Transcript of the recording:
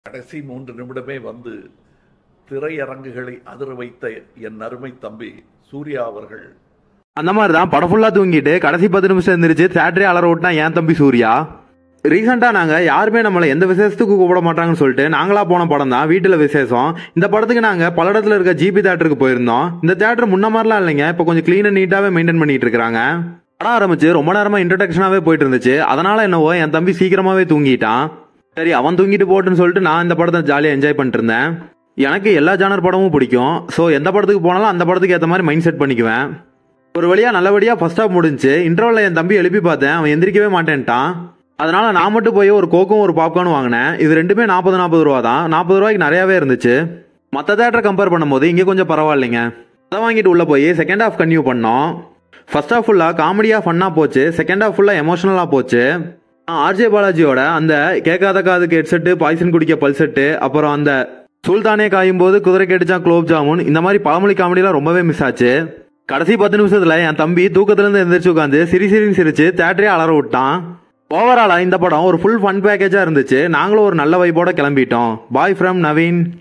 கடைசி மூன்று நிமிடமே வந்து திரையரங்குகளை அதிர வைத்த என் அருமை தம்பி சூர்யா அவர்கள் அந்த மாதிரி தான் படம் ஃபுல்லாக தூங்கிட்டு கடைசி பத்து நிமிஷம் இருந்துருச்சு தேட்டரே அலற விட்டா என் தம்பி சூர்யா ரீசெண்டாக நாங்கள் யாருமே நம்மளை எந்த விசேஷத்துக்கு கூப்பிட மாட்டாங்கன்னு சொல்லிட்டு நாங்களா போன படம் தான் வீட்டில் விசேஷம் இந்த படத்துக்கு நாங்கள் பல இடத்துல இருக்க ஜிபி தேட்டருக்கு போயிருந்தோம் இந்த தேட்டர் முன்ன மாதிரிலாம் இல்லைங்க இப்போ கொஞ்சம் க்ளீனாக நீட்டாகவே மெயின்டைன் பண்ணிட்டு இருக்காங்க படம் ஆரம்பிச்சு ரொம்ப நேரமாக இன்ட்ரடக்ஷனாகவே போயிட்டு இருந்துச்சு அதனால என்னவோ என் தம்பி சீக்கிரமாகவே தூங்கிட்டான் சரி அவன் தூங்கிட்டு போட்டுன்னு சொல்லிட்டு நான் இந்த படத்தை ஜாலியாக என்ஜாய் பண்ணிட்டு இருந்தேன் எனக்கு எல்லா ஜானர் படமும் பிடிக்கும் ஸோ எந்த படத்துக்கு போனாலும் அந்த படத்துக்கு ஏற்ற மாதிரி மைண்ட் செட் பண்ணிக்குவேன் ஒரு வழியா நல்லபடியா ஃபர்ஸ்ட் ஹாஃப் முடிஞ்சு இன்டர்வல்ல என் தம்பி எழுப்பி பார்த்தேன் அவன் எந்திரிக்கவே மாட்டேன்ட்டான் அதனால நான் மட்டும் போய் ஒரு கோக்கும் ஒரு பாப்கார்னும் வாங்கினேன் இது ரெண்டுமே நாற்பது நாற்பது ரூபா தான் நாற்பது ரூபாய்க்கு நிறையாவே இருந்துச்சு மற்ற தேட்டரை கம்பேர் பண்ணும்போது இங்கே கொஞ்சம் பரவாயில்லைங்க அதை வாங்கிட்டு உள்ள போய் செகண்ட் ஹாஃப் கன்டினியூ பண்ணோம் ஃபர்ஸ்ட் ஹாஃப் ஃபுல்லாக காமெடியாக ஃபன்னாக போச்சு செகண்ட் ஹாஃப் ஃபுல்லாக எமோஷனலாக போச்சு ஆர்ஜே பாலாஜியோட அந்த கேட்காத காதுக்கு ஹெட்செட்டு பாய்சன் குடிக்க பல்செட்டு அப்புறம் அந்த சுல்தானே காயும் போது குதிரை கடிச்சா குலோப் ஜாமுன் இந்த மாதிரி பழமொழி காமெடிலாம் ரொம்பவே மிஸ் ஆச்சு கடைசி பத்து நிமிஷத்துல என் தம்பி தூக்கத்துல இருந்து எந்திரிச்சு உட்காந்து சிரி சிரின்னு சிரிச்சு தேட்டரே அலற விட்டான் ஓவராலா இந்த படம் ஒரு ஃபுல் ஃபன் பேக்கேஜா இருந்துச்சு நாங்களும் ஒரு நல்ல வைப்போட கிளம்பிட்டோம் பாய் ஃப்ரம் நவீன்